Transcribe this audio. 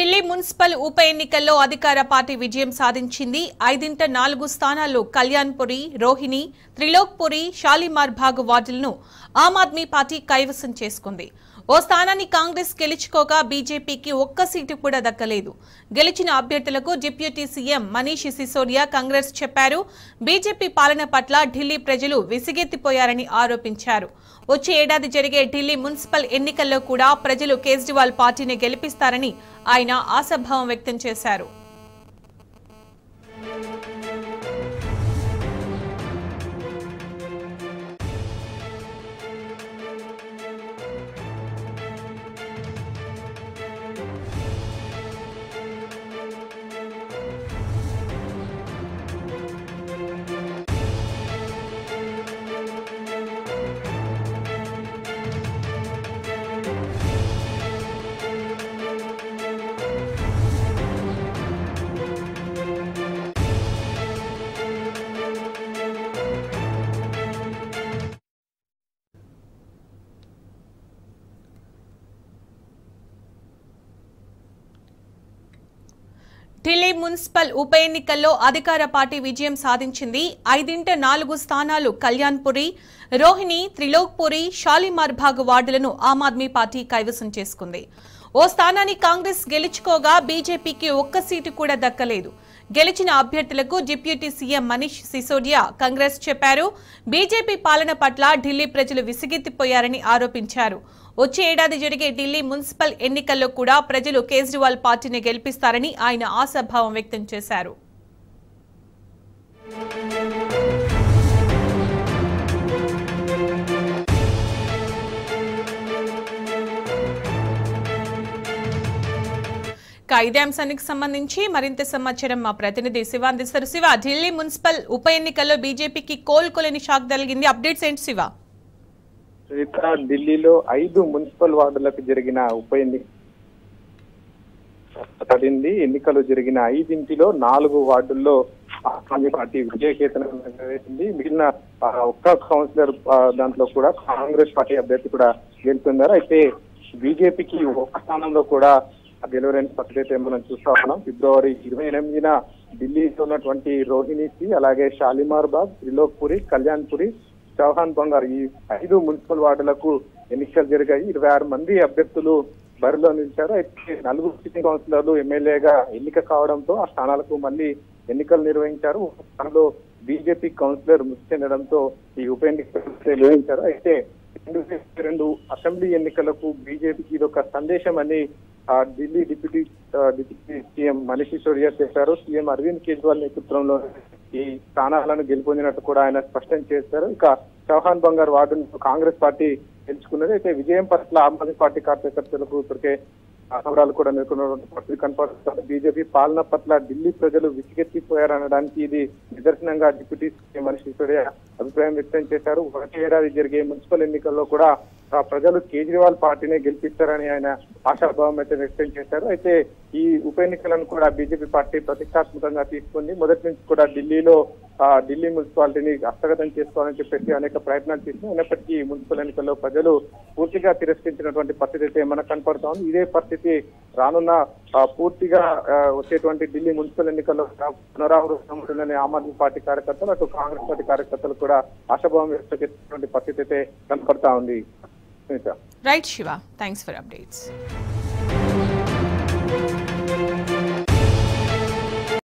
Delhi municipal ఉప ఎన్నికల్లో అధికార పార్టీ విజయం సాధించింది ఐదింట నాలుగు స్థానాల్లో కళ్యాణ్పురి రోహిణి త్రిలోక్పురి షాలిమార్ భాగ్ వార్డులను ఆమ్ ఆద్మీ పార్టీ కైవసం చేసుకుంది ఓ స్థానాన్ని కాంగ్రెస్ గెలుచుకోగా బీజేపీకి ఒక్క సీటు కూడా దక్కలేదు గెలిచిన అభ్యర్థులకు డిప్యూటీ సీఎం మనీష్ సిసోడియా కాంగ్రెస్ చెప్పారు బీజేపీ పాలన పట్ల ఢిల్లీ ప్రజలు విసిగెత్తిపోయారని ఆరోపించారు వచ్చే ఏడాది జరిగే ఢిల్లీ మున్సిపల్ ఎన్నికల్లో కూడా ప్రజలు కేజ్రీవాల్ పార్టీని గెలిపిస్తారని ఆయన ఆశాభావం వ్యక్తం చేశారు ఢిల్లీ మున్సిపల్ ఉప ఎన్నికల్లో అధికార పార్టీ విజయం సాధించింది ఐదింట నాలుగు స్థానాలు కళ్యాణ్పురి రోహిణి త్రిలోక్పురి షాలిమార్ భాగ్ వార్డులను ఆమ్ ఆద్మీ పార్టీ కైవసం చేసుకుంది ఓ స్థానాన్ని కాంగ్రెస్ గెలుచుకోగా బీజేపీకి ఒక్క సీటు కూడా దక్కలేదు గెలిచిన అభ్యర్థులకు డిప్యూటీ సీఎం మనీష్ సిసోడియా కాంగ్రెస్ చెప్పారు బీజేపీ పాలన పట్ల ఢిల్లీ ప్రజలు విసిగెత్తిపోయారని ఆరోపించారు వచ్చే ఏడాది జరిగే ఢిల్లీ మున్సిపల్ ఎన్నికల్లో కూడా ప్రజలు కేజ్రీవాల్ పార్టీని గెలిపిస్తారని ఆయన ఆశాభావం వ్యక్తం చేశారు ఇక ఇదే అంశానికి సంబంధించి మరింత సమాచారం మా ప్రతినిధి శివ అందిస్తారు శివ ఢిల్లీ మున్సిపల్ ఉప ఎన్నికల్లో బీజేపీకి కోలుకోలేని షాక్ కలిగింది అప్డేట్స్ ఏంటి శివ శ్రీత ఢిల్లీలో ఐదు మున్సిపల్ వార్డులకు జరిగిన ఉప ఎన్నిక పడింది ఎన్నికలు జరిగిన ఐదింటిలో నాలుగు వార్డుల్లో ఆమ్ ఆద్మీ పార్టీ విజయకేతనం నెరవేరింది మిగిలిన ఆ, ఒక్క కౌన్సిలర్ ఆ, దాంట్లో కూడా కాంగ్రెస్ పార్టీ అభ్యర్థి కూడా గెలుపొందారు అయితే బీజేపీకి ఒక్క స్థానంలో కూడా గెలవలేని పరిస్థితి అయితే మనం చూస్తా ఉన్నాం ఫిబ్రవరి ఇరవై ఎనిమిదిన ఢిల్లీలో ఉన్నటువంటి రోహిణికి అలాగే షాలిమార్ బాగ్ త్రిలోక్పురి కళ్యాణ్పురి చౌహాన్ బంగారు ఈ ఐదు మున్సిపల్ వార్డులకు ఎన్నికలు జరిగాయి ఇరవై ఆరు మంది అభ్యర్థులు బరిలో నిలిచారు అయితే నలుగురు సిట్టింగ్ కౌన్సిలర్లు ఎమ్మెల్యేగా ఎన్నిక కావడంతో ఆ స్థానాలకు మళ్ళీ ఎన్నికలు నిర్వహించారు ఒక స్థానంలో బీజేపీ కౌన్సిలర్ మృతి చెందడంతో ఈ ఉప ఎన్నికలు నిర్వహించారు అయితే రెండు వేల రెండు అసెంబ్లీ ఎన్నికలకు బీజేపీకి ఇది ఒక సందేశం అని ఆ, ఢిల్లీ డిప్యూటీ ఆ, డిప్యూటీ సీఎం మనీష్ సిసోడియా చెప్పారు సీఎం అరవింద్ కేజ్రీవాల్ నేతృత్వంలో ఈ స్థానాలను గెలుపొందినట్టు కూడా ఆయన స్పష్టం చేశారు ఇక చౌహాన్ బంగారు వార్డును కాంగ్రెస్ పార్టీ గెలుచుకున్నది అయితే విజయం పట్ల ఆమ్ ఆద్మీ పార్టీ కార్యకర్తలకు ఇప్పటికే అసమరాలు కూడా నెలకొన్నటువంటి పరిస్థితి కనపడుతుంది బీజేపీ పాలన పట్ల ఢిల్లీ ప్రజలు విసిగెత్తిపోయారనడానికి ఇది నిదర్శనంగా డిప్యూటీ సీఎం మనీష్ సిసోడియా అభిప్రాయం వ్యక్తం చేశారు వచ్చే ఏడాది జరిగే మున్సిపల్ ఎన్నికల్లో కూడా ఆ ప్రజలు కేజ్రీవాల్ పార్టీనే గెలిపిస్తారని ఆయన ఆశాభావం అయితే వ్యక్తం చేశారు అయితే ఈ ఉప ఎన్నికలను కూడా బీజేపీ పార్టీ ప్రతిష్టాత్మకంగా తీసుకుంది మొదటి నుంచి కూడా ఢిల్లీలో ఆ ఢిల్లీ మున్సిపాలిటీని హస్తగతం చేసుకోవాలని చెప్పేసి అనేక ప్రయత్నాలు చేసింది అయినప్పటికీ ఈ మున్సిపల్ ఎన్నికల్లో ప్రజలు పూర్తిగా తిరస్కరించినటువంటి పరిస్థితి అయితే మనకు కనపడతా ఉంది ఇదే పరిస్థితి రానున్న ఆ, పూర్తిగా ఆ, వచ్చేటువంటి ఢిల్లీ మున్సిపల్ ఎన్నికల్లో పునరావృతం ఉంటుందని ఆమ్ ఆద్మీ పార్టీ కార్యకర్తలు అటు కాంగ్రెస్ పార్టీ కార్యకర్తలు కూడా ఆశాభావం వ్యక్తం చేసినటువంటి పరిస్థితి అయితే కనపడతా ఉంది Sunitha right Shiva thanks for updates